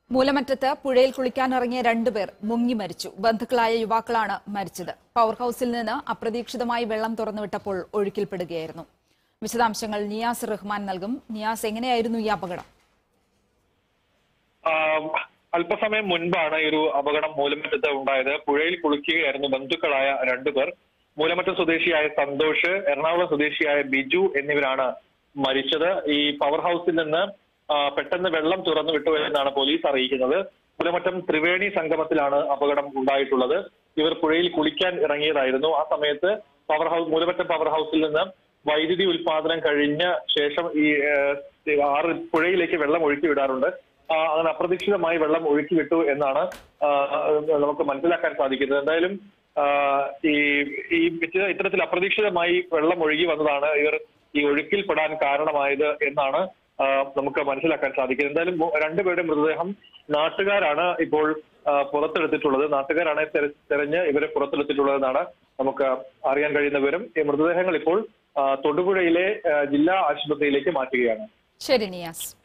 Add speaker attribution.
Speaker 1: മൂലമറ്റത്ത് പുഴയിൽ കുളിക്കാനിറങ്ങിയ രണ്ടുപേർ മുങ്ങി മരിച്ചു ബന്ധുക്കളായ യുവാക്കളാണ് മരിച്ചത് പവർ ഹൌസിൽ നിന്ന് അപ്രതീക്ഷിതമായി വെള്ളം തുറന്നുവിട്ടപ്പോൾ ഒഴുക്കിൽപ്പെടുകയായിരുന്നു വിശദാംശങ്ങൾ നിയാസ് റഹ്മാൻ നൽകും നിയാസ് എങ്ങനെയായിരുന്നു ഈ അപകടം
Speaker 2: ആ, അല്പസമയം മുൻപാണ് ഈ ഒരു അപകടം മൂലമറ്റത്ത് ഉണ്ടായത് പുഴയിൽ കുളിക്കുകയായിരുന്നു ബന്ധുക്കളായ രണ്ടുപേർ മൂലമറ്റം സ്വദേശിയായ സന്തോഷ് എറണാകുളം സ്വദേശിയായ ബിജു എന്നിവരാണ് മരിച്ചത് ഈ പവർ ഹൗസിൽ നിന്ന് ആ, പെട്ടെന്ന് വെള്ളം തുറന്നു വിട്ടു എന്നാണ് പോലീസ് അറിയിക്കുന്നത് മൂലമറ്റം ത്രിവേണി സംഗമത്തിലാണ് അപകടം ഉണ്ടായിട്ടുള്ളത് ഇവർ പുഴയിൽ കുളിക്കാൻ ഇറങ്ങിയതായിരുന്നു ആ സമയത്ത് പവർ ഹൗസ് മൂലമറ്റം പവർ ഹൗസിൽ നിന്ന് വൈദ്യുതി ഉൽപാദനം കഴിഞ്ഞ ശേഷം ഈ ഏഹ്, ആറ് പുഴയിലേക്ക് വെള്ളം ഒഴുക്കി വിടാറുണ്ട് ആ, അങ്ങനെ അപ്രതീക്ഷിതമായി വെള്ളം ഒഴുക്കി വിട്ടു എന്നാണ് ആ, നമുക്ക് മനസ്സിലാക്കാൻ സാധിക്കുന്നത് എന്തായാലും ആ, ഈ ഈ ഇത്ത- ഇത്തരത്തിൽ അപ്രതീക്ഷിതമായി വെള്ളം ഒഴുകി വന്നതാണ് ഇവർ ഈ ഒഴുക്കിൽപ്പെടാൻ കാരണമായത് എന്നാണ് ആ, നമുക്ക് മനസ്സിലാക്കാൻ സാധിക്കുന്നത് എന്തായാലും മു- രണ്ടുപേരുടെ മൃതദേഹം നാട്ടുകാരാണ് ഇപ്പോൾ ആ, പുറത്തെടുത്തിട്ടുള്ളത് നാട്ടുകാരാണ് തെര- തെരഞ്ഞ് ഇവരെ പുറത്തെടുത്തിട്ടുള്ളതെന്നാണ് നമുക്ക് അറിയാൻ കഴിയുന്ന വിവരം ഈ മൃതദേഹങ്ങൾ ഇപ്പോൾ ആ, തൊടുപുഴയിലെ ആ, ജില്ലാ ആശുപത്രിയിലേക്ക് മാറ്റുകയാണ്
Speaker 1: ശരി നിയാസ്